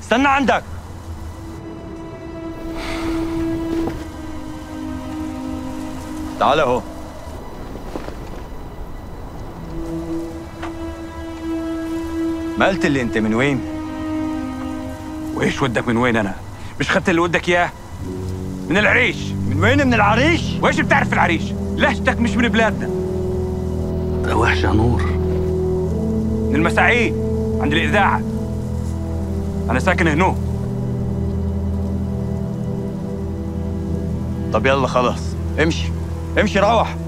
استنى عندك تعال اهو ما قلت لي انت من وين؟ وايش ودك من وين انا؟ مش خدت اللي ودك اياه؟ من العريش من وين من العريش؟ وايش بتعرف في العريش؟ لهجتك مش من بلادنا ده وحش يا نور من المساعيد عند الإذاعة أنا ساكن هنو طب يلا خلاص امشي امشي روح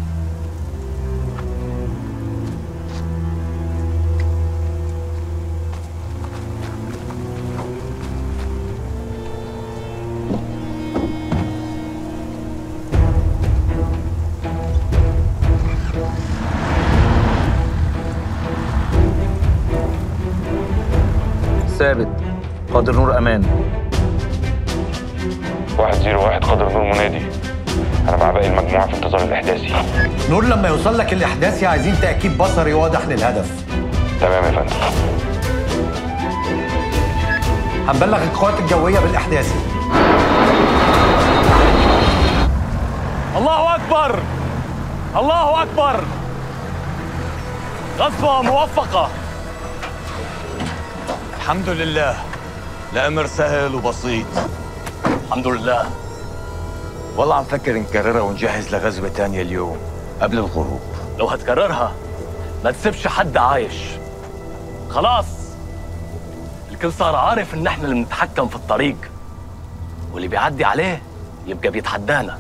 ثابت قادر نور امان واحد زيرو واحد قدر نور منادي أنا مع باقي المجموعة في انتظار الإحداثي نور لما يوصل لك الإحداثي عايزين تأكيد بصري واضح للهدف تمام يا فندم هنبلغ القوات الجوية بالإحداثي الله اكبر الله اكبر غزوه موفقه الحمد لله الامر سهل وبسيط الحمد لله والله عم فكر نكررها ونجهز لغزوه تانية اليوم قبل الغروب لو هتكررها ما تسيبش حد عايش خلاص الكل صار عارف ان احنا اللي بنتحكم في الطريق واللي بيعدي عليه يبقى بيتحدانا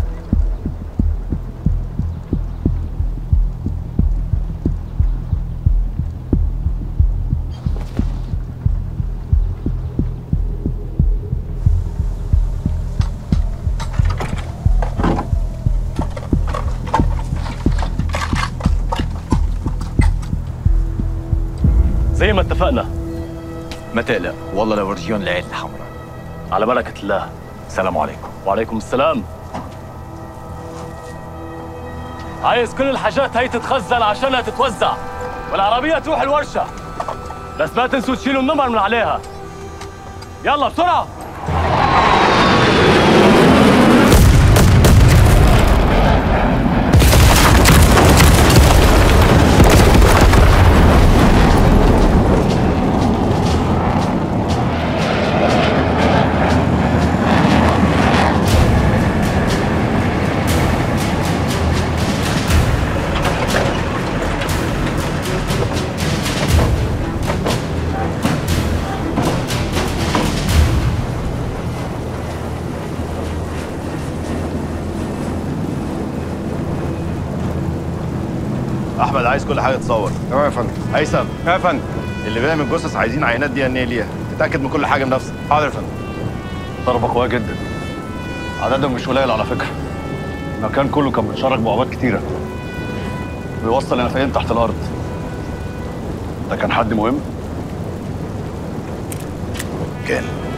زي ما اتفقنا ما تقلق والله لو رجيون العين الحمراء على بركة الله السلام عليكم وعليكم السلام عايز كل الحاجات هي تتخزن عشانها تتوزع والعربية تروح الورشة بس ما تنسوا تشيلوا النمر من عليها يلا بسرعة احمد عايز كل حاجه تصور تمام يا فندم هيثم يا فندم اللي بيعمل الجثث عايزين عينات دي ان ايه ليها تتاكد من كل حاجه بنفسك حاضر يا فندم ضربه قويه جدا عددهم مش قليل على فكره المكان كله كان متشرج بوابات كتيره بيوصل هنا فين تحت الارض ده كان حد مهم كان